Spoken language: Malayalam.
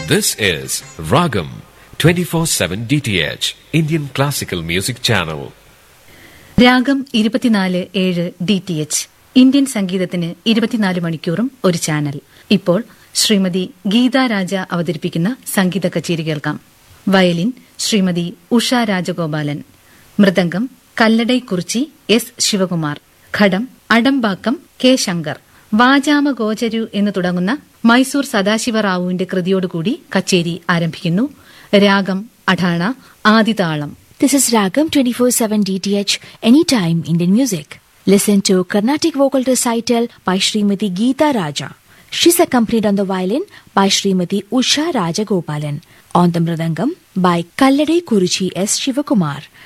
This is Ragam 24/7 DTH Indian Classical Music Channel. രാഗം ഇരുപത്തിനാല് ഏഴ് ഡി ടി എച്ച് ഇന്ത്യൻ സംഗീതത്തിന് ഇരുപത്തിനാല് മണിക്കൂറും ഒരു ചാനൽ ഇപ്പോൾ ശ്രീമതി ഗീതാ രാജ അവതരിപ്പിക്കുന്ന സംഗീത കച്ചേരി കേൾക്കാം violin Shrimati Usha Rajagopalan mridangam Kalladai Kurichi S Sivakumar ghatam Adambakkam K Shankar വാചാമ ഗോചരു എന്ന് തുടങ്ങുന്ന മൈസൂർ സദാശിവറാവുവിന്റെ കൃതിയോടുകൂടി കച്ചേരി ആരംഭിക്കുന്നു രാഗം Atana ആദിതാളം This is Ragam 24/7 DTH Anytime Indian Music. Listen to Carnatic vocal recital by Srimati Geeta Raja. She's accompanied on the violin by Srimati Usha Rajagopalan. On the mridangam by Kallade Kuruchi S. Shivakumar.